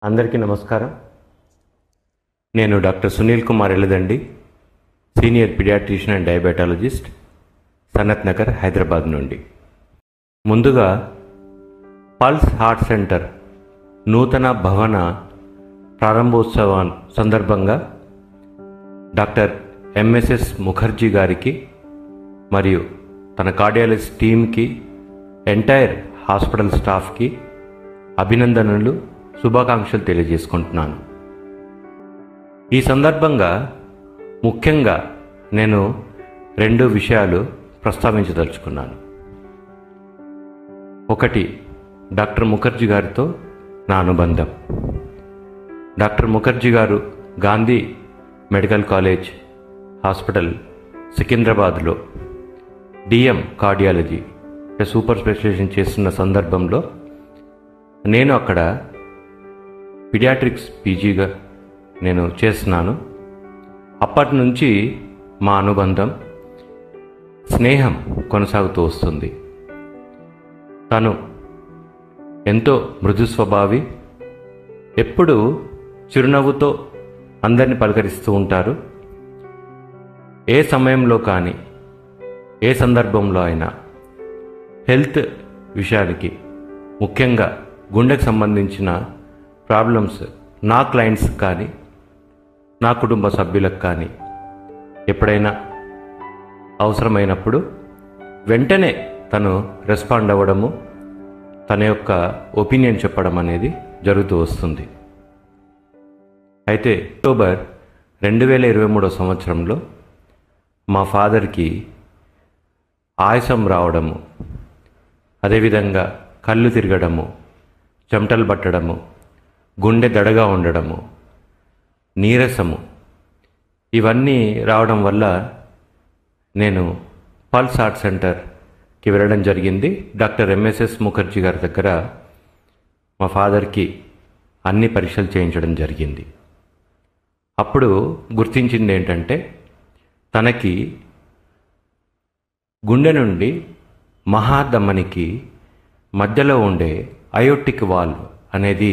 అందరికీ నమస్కారం నేను డాక్టర్ సునీల్ కుమార్ ఎల్లదండి senior pediatrician and diabetologist Sanath Nagar Hyderabad నుండి ముందుగా పల్స్ హార్ట్ సెంటర్ నూతన భవన ప్రారంభోత్సవం సందర్భంగా డాక్టర్ ఎంఎస్ఎస్ ముఖర్జీ గారికి మరియు తన కార్డియాలజిస్ట్ టీమ్కి ఎంటైర్ హాస్పిటల్ స్టాఫ్కి అభినందనలు శుభాకాంక్షలు తెలియజేసుకుంటున్నాను ఈ సందర్భంగా ముఖ్యంగా నేను రెండు విషయాలు ప్రస్తావించదలుచుకున్నాను ఒకటి డాక్టర్ ముఖర్జీ గారితో నా అనుబంధం డాక్టర్ ముఖర్జీ గారు గాంధీ మెడికల్ కాలేజ్ హాస్పిటల్ సికింద్రాబాద్లో డిఎం కార్డియాలజీ అంటే సూపర్ స్పెషలైజేషన్ చేస్తున్న సందర్భంలో నేను అక్కడ పిడియాట్రిక్స్ పీజీగా నేను చేస్తున్నాను అప్పటి నుంచి మా అనుబంధం స్నేహం కొనసాగుతూ వస్తుంది తను ఎంతో మృదు స్వభావి ఎప్పుడు చిరునవ్వుతో అందరిని పలకరిస్తూ ఉంటారు ఏ సమయంలో కానీ ఏ సందర్భంలో అయినా హెల్త్ విషయానికి ముఖ్యంగా గుండెకు సంబంధించిన ప్రాబ్లమ్స్ నా క్లయింట్స్ కానీ నా కుటుంబ సభ్యులకు కానీ ఎప్పుడైనా అవసరమైనప్పుడు వెంటనే తను రెస్పాండ్ అవ్వడము తన యొక్క ఒపీనియన్ చెప్పడం అనేది జరుగుతూ వస్తుంది అయితే అక్టోబర్ రెండు వేల ఇరవై మూడో సంవత్సరంలో మా ఫాదర్కి ఆయాసం రావడము అదేవిధంగా కళ్ళు తిరగడము చెమటలు పట్టడము గుండె దడగా ఉండడము నీరసము ఇవన్నీ రావడం వల్ల నేను పల్స్ హార్ట్ సెంటర్కి వెళ్ళడం జరిగింది డాక్టర్ ఎంఎస్ఎస్ ముఖర్జీ గారి దగ్గర మా ఫాదర్కి అన్ని పరీక్షలు చేయించడం జరిగింది అప్పుడు గుర్తించింది ఏంటంటే తనకి గుండె నుండి మహాధమనికి మధ్యలో ఉండే అయోటిక్ వాల్వ్ అనేది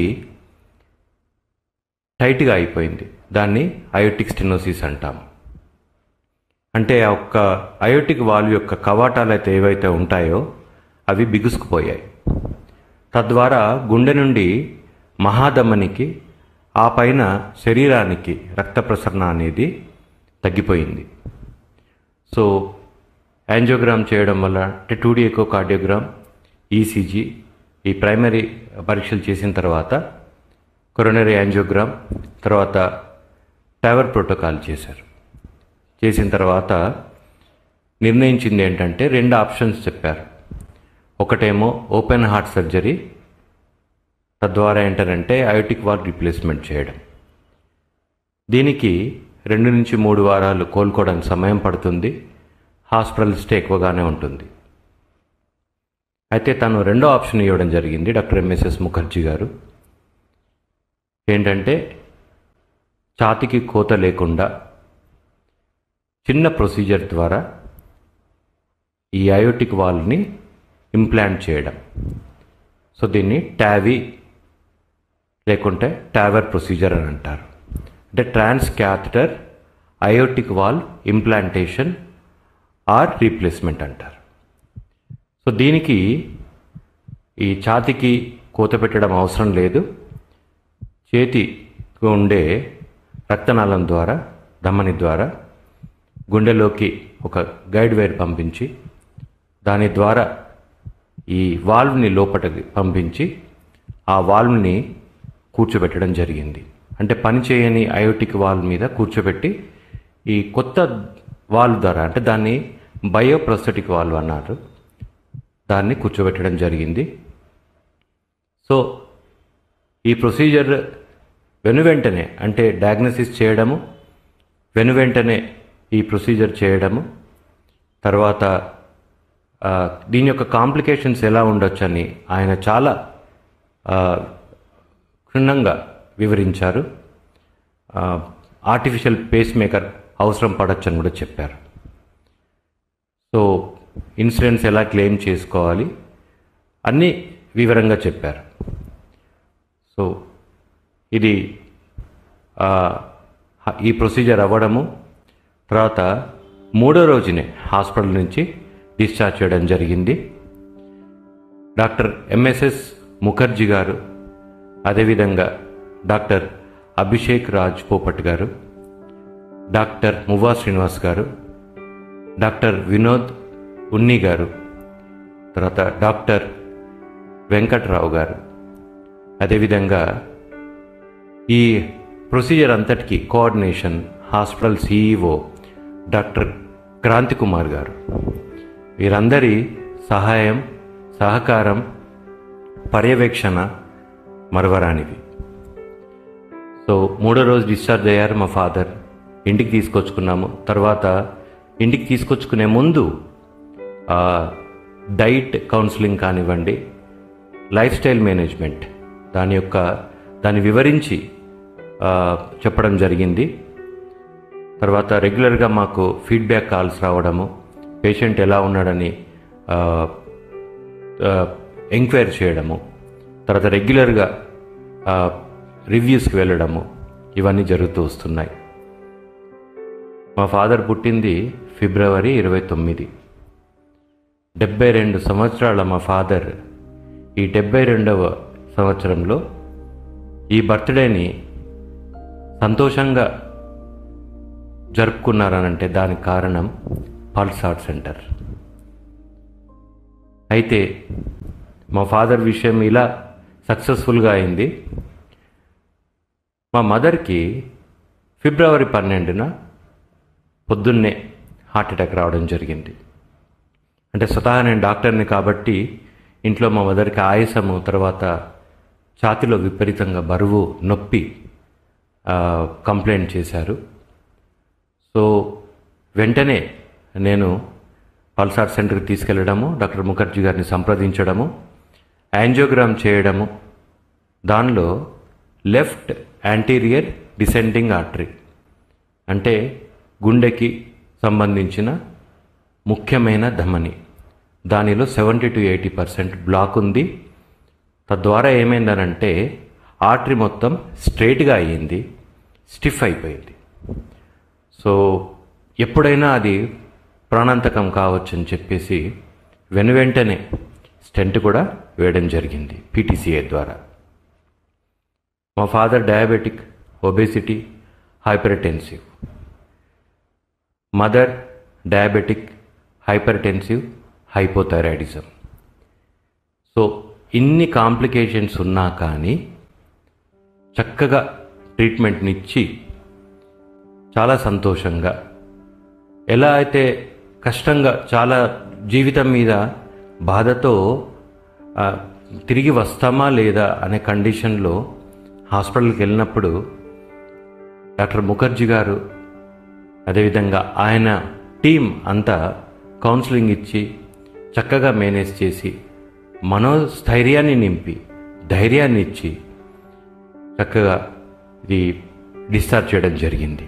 టైట్గా అయిపోయింది దాన్ని అయోటిక్ స్టెనోసిస్ అంటాం అంటే ఆ ఒక్క అయోటిక్ వాల్వ్ యొక్క కవాటాలు అయితే ఏవైతే ఉంటాయో అవి బిగుసుకుపోయాయి తద్వారా గుండె నుండి మహాధమనికి ఆ పైన శరీరానికి రక్త ప్రసరణ అనేది తగ్గిపోయింది సో యాంజియోగ్రామ్ చేయడం వల్ల అంటే టూడీ ఎకో కార్డియోగ్రామ్ ఈసీజీ ఈ ప్రైమరీ పరీక్షలు చేసిన తర్వాత కొరోనరీ యాంజియోగ్రామ్ తర్వాత టవర్ ప్రోటోకాల్ చేశారు చేసిన తర్వాత నిర్ణయించింది ఏంటంటే రెండు ఆప్షన్స్ చెప్పారు ఒకటేమో ఓపెన్ హార్ట్ సర్జరీ తద్వారా ఏంటంటే అయోటిక్ వాల్ రీప్లేస్మెంట్ చేయడం దీనికి రెండు నుంచి మూడు వారాలు కోలుకోవడానికి సమయం పడుతుంది హాస్పిటల్ స్టే ఎక్కువగానే ఉంటుంది అయితే తను రెండో ఆప్షన్ ఇవ్వడం జరిగింది డాక్టర్ ఎంఎస్ఎస్ ముఖర్జీ గారు ఏంటంటే ఛాతికి కోత లేకుండా చిన్న ప్రొసీజర్ ద్వారా ఈ అయోటిక్ వాల్ని ఇంప్లాంట్ చేయడం సో దీన్ని టావీ లేకుంటే టావర్ ప్రొసీజర్ అని అంటారు అంటే trans catheter aortic valve implantation or replacement అంటారు సో దీనికి ఈ ఛాతికి కోత పెట్టడం అవసరం లేదు చేతి ఉండే రక్తనాళం ద్వారా ధమని ద్వారా గుండెలోకి ఒక గైడ్ వైర్ పంపించి దాని ద్వారా ఈ వాల్వ్ని లోపలికి పంపించి ఆ వాల్వ్ని కూర్చోబెట్టడం జరిగింది అంటే పనిచేయని అయోటిక్ వాల్వ్ మీద కూర్చోబెట్టి ఈ కొత్త వాల్వ్ ద్వారా అంటే దాన్ని బయోప్రొస్థెటిక్ వాల్వ్ అన్నారు దాన్ని కూర్చోబెట్టడం జరిగింది సో ఈ ప్రొసీజర్ వెనువెంటనే అంటే డయాగ్నోసిస్ చేయడము వెనువెంటనే ఈ ప్రొసీజర్ చేయడము తర్వాత దీని యొక్క కాంప్లికేషన్స్ ఎలా ఉండొచ్చని ఆయన చాలా క్షుణ్ణంగా వివరించారు ఆర్టిఫిషియల్ పేస్ మేకర్ అవసరం పడొచ్చని కూడా చెప్పారు సో ఇన్సూరెన్స్ ఎలా క్లెయిమ్ చేసుకోవాలి అన్నీ వివరంగా చెప్పారు సో ఇది ఆ, ఈ ప్రొసీజర్ అవ్వడము తర్వాత మూడో రోజునే హాస్పిటల్ నుంచి డిశ్చార్జ్ చేయడం జరిగింది డాక్టర్ ఎంఎస్ఎస్ ముఖర్జీ గారు అదేవిధంగా డాక్టర్ అభిషేక్ రాజ్ పోపట్ గారు డాక్టర్ మువ్వా శ్రీనివాస్ గారు డాక్టర్ వినోద్ ఉన్ని గారు తర్వాత డాక్టర్ వెంకట్రావు గారు అదేవిధంగా ఈ ప్రొసీజర్ అంతటికి coordination hospital CEO doctor Kranthi Kumar గారు వీరందరి సహాయం సహకారం పర్యవేక్షణ మరవరానివి సో మూడో రోజు డిశ్చార్జ్ అయ్యారు మా ఫాదర్ ఇంటికి తీసుకొచ్చుకున్నాము తర్వాత ఇంటికి తీసుకొచ్చుకునే ముందు ఆ, డైట్ కౌన్సిలింగ్ కానివ్వండి లైఫ్ స్టైల్ మేనేజ్మెంట్ దాని యొక్క దాన్ని వివరించి ఆ, చెప్పడం జరిగింది తర్వాత రెగ్యులర్గా మాకు ఫీడ్బ్యాక్ కాల్స్ రావడము పేషెంట్ ఎలా ఉన్నాడని ఆ, ఆ, ఎంక్వైరీ చేయడము తర్వాత రెగ్యులర్గా ఆ, రివ్యూస్కి వెళ్ళడము ఇవన్నీ జరుగుతూ వస్తున్నాయి మా ఫాదర్ పుట్టింది ఫిబ్రవరి ఇరవై తొమ్మిది డెబ్బై రెండు సంవత్సరాల మా ఫాదర్ ఈ డెబ్బై రెండవ సంవత్సరంలో ఈ బర్త్డేని సంతోషంగా జరుపుకున్నారనంటే దానికి కారణం పల్స్ ఆర్ట్ సెంటర్ అయితే మా ఫాదర్ విషయం ఇలా సక్సెస్ఫుల్గా అయింది మా మదర్కి ఫిబ్రవరి పన్నెండున పొద్దున్నే హార్ట్ అటాక్ రావడం జరిగింది అంటే స్వతహా నేను డాక్టర్ని కాబట్టి ఇంట్లో మా మదర్కి ఆయాసము తర్వాత ఛాతిలో విపరీతంగా బరువు నొప్పి ఆ, కంప్లైంట్ చేశారు సో వెంటనే నేను పల్సార్ సెంటర్కి తీసుకెళ్లడము డాక్టర్ ముఖర్జీ గారిని సంప్రదించడము యాంజియోగ్రామ్ చేయడము దానిలో లెఫ్ట్ యాంటీరియర్ డిసెండింగ్ ఆర్టరీ అంటే గుండెకి సంబంధించిన ముఖ్యమైన ధమని దానిలో seventy to eighty percent block ఉంది తద్వారా ఏమైందనంటే ఆర్టరీ మొత్తం స్ట్రైట్గా అయ్యింది స్టిఫ్ అయిపోయింది సో ఎప్పుడైనా అది ప్రాణాంతకం కావచ్చు అని చెప్పేసి వెను వెంటనే స్టెంట్ కూడా వేయడం జరిగింది పీటీసీఏ ద్వారా మా father diabetic obesity hypertensive mother diabetic hypertensive hypothyroidism so ఇన్ని కాంప్లికేషన్స్ ఉన్నా కానీ చక్కగా ట్రీట్మెంట్ని ఇచ్చి చాలా సంతోషంగా ఎలా అయితే కష్టంగా చాలా జీవితం మీద బాధతో ఆ, తిరిగి వస్తామా లేదా అనే కండిషన్లో హాస్పిటల్కి వెళ్ళినప్పుడు డాక్టర్ ముఖర్జీ గారు అదేవిధంగా ఆయన టీం అంతా కౌన్సిలింగ్ ఇచ్చి చక్కగా మేనేజ్ చేసి మనోస్థైర్యాన్ని నింపి ధైర్యాన్ని ఇచ్చి చక్కగా ఇది డిశ్చార్జ్ చేయడం జరిగింది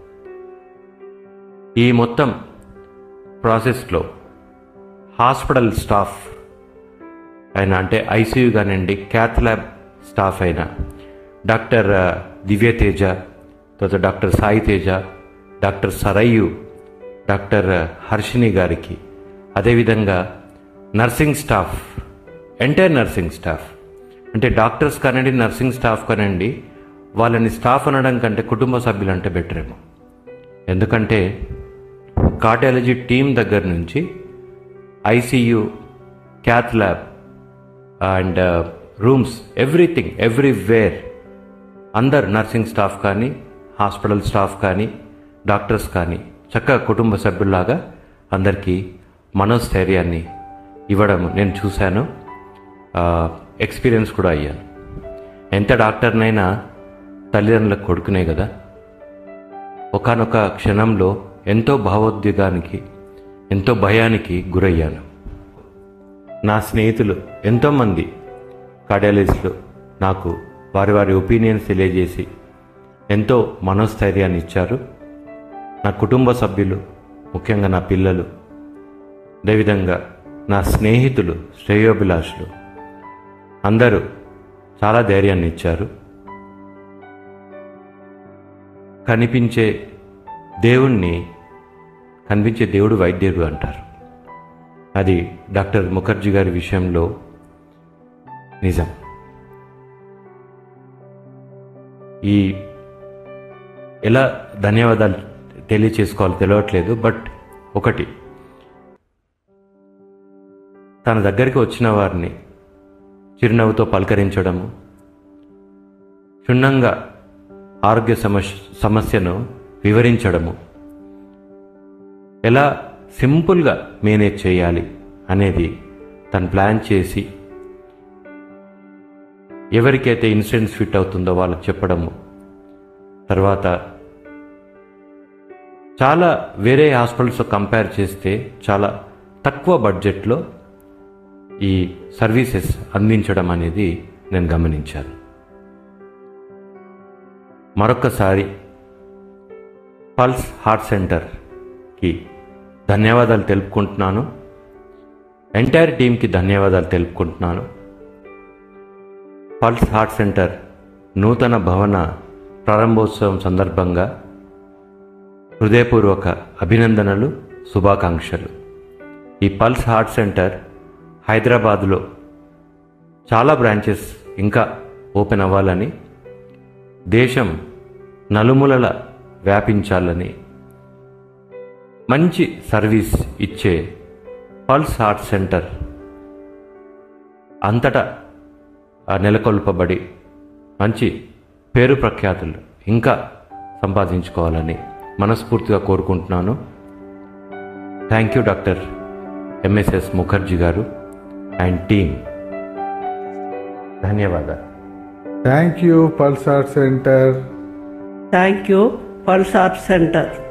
ఈ మొత్తం ప్రాసెస్లో హాస్పిటల్ స్టాఫ్ అయినా అంటే ఐసీయూ కానివ్వండి క్యాత్ ల్యాబ్ స్టాఫ్ అయినా డాక్టర్ ఆ, దివ్యతేజ తర్వాత doctor Sai Teja doctor Sarayu doctor ఆ, హర్షిని గారికి అదేవిధంగా nursing staff entire nursing staff అంటే డాక్టర్స్ కానివ్వండి నర్సింగ్ స్టాఫ్ కానివ్వండి వాళ్ళని స్టాఫ్ అనడం కంటే కుటుంబ సభ్యులు అంటే బెటర్ ఏమో ఎందుకంటే కార్డియాలజీ టీం దగ్గర నుంచి ICU cath lab and rooms everything everywhere అందరు నర్సింగ్ స్టాఫ్ కానీ హాస్పిటల్ స్టాఫ్ కానీ డాక్టర్స్ కానీ చక్కగా కుటుంబ సభ్యుల్లాగా అందరికీ మనోస్థైర్యాన్ని ఇవ్వడం నేను చూశాను ఎక్స్పీరియన్స్ కూడా అయ్యాను ఎంత డాక్టర్నైనా తల్లిదండ్రులకు కొడుకునే కదా ఒకానొక క్షణంలో ఎంతో భావోద్వేగానికి ఎంతో భయానికి గురయ్యాను నా స్నేహితులు ఎంతోమంది కార్డియాలజిస్టులు నాకు వారి వారి ఒపీనియన్స్ తెలియజేసి ఎంతో మనోస్థైర్యాన్ని ఇచ్చారు నా కుటుంబ సభ్యులు ముఖ్యంగా నా పిల్లలు అదేవిధంగా నా స్నేహితులు శ్రేయోభిలాషులు అందరూ చాలా ధైర్యాన్ని ఇచ్చారు కనిపించే దేవుణ్ణి కనిపించే దేవుడు వైద్యుడు అంటారు అది డాక్టర్ ముఖర్జీ గారి విషయంలో నిజం ఈ ఎలా ధన్యవాదాలు తెలియచేసుకోవాలో తెలియట్లేదు బట్ ఒకటి తన దగ్గరికి వచ్చిన వారిని చిరునవ్వుతో పలకరించడము క్షుణ్ణంగా ఆరోగ్య సమస్య సమస్యను వివరించడము ఎలా సింపుల్గా మేనేజ్ చేయాలి అనేది తను ప్లాన్ చేసి ఎవరికైతే ఇన్సూరెన్స్ ఫిట్ అవుతుందో వాళ్ళకి చెప్పడము తర్వాత చాలా వేరే హాస్పిటల్స్తో కంపేర్ చేస్తే చాలా తక్కువ బడ్జెట్లో ఈ సర్వీసెస్ అందించడం అనేది నేను గమనించాను మరొక్కసారి పల్స్ హార్ట్ సెంటర్కి ధన్యవాదాలు తెలుపుకుంటున్నాను ఎంటైర్ టీంకి ధన్యవాదాలు తెలుపుకుంటున్నాను పల్స్ హార్ట్ సెంటర్ నూతన భవన ప్రారంభోత్సవం సందర్భంగా హృదయపూర్వక అభినందనలు శుభాకాంక్షలు ఈ పల్స్ హార్ట్ సెంటర్ హైదరాబాదులో చాలా బ్రాంచెస్ ఇంకా ఓపెన్ అవ్వాలని దేశం నలుమూలల వ్యాపించాలని మంచి సర్వీస్ ఇచ్చే పల్స్ హార్ట్ సెంటర్ అంతటా ఆ నెలకొల్పబడి మంచి పేరు ప్రఖ్యాతులు ఇంకా సంపాదించుకోవాలని మనస్ఫూర్తిగా కోరుకుంటున్నాను thank you doctor MSS Mukherjee గారు అండ్ టీమ్ ధన్యవాదాలు thank you Pulse Heart centre thank you Pulse Heart centre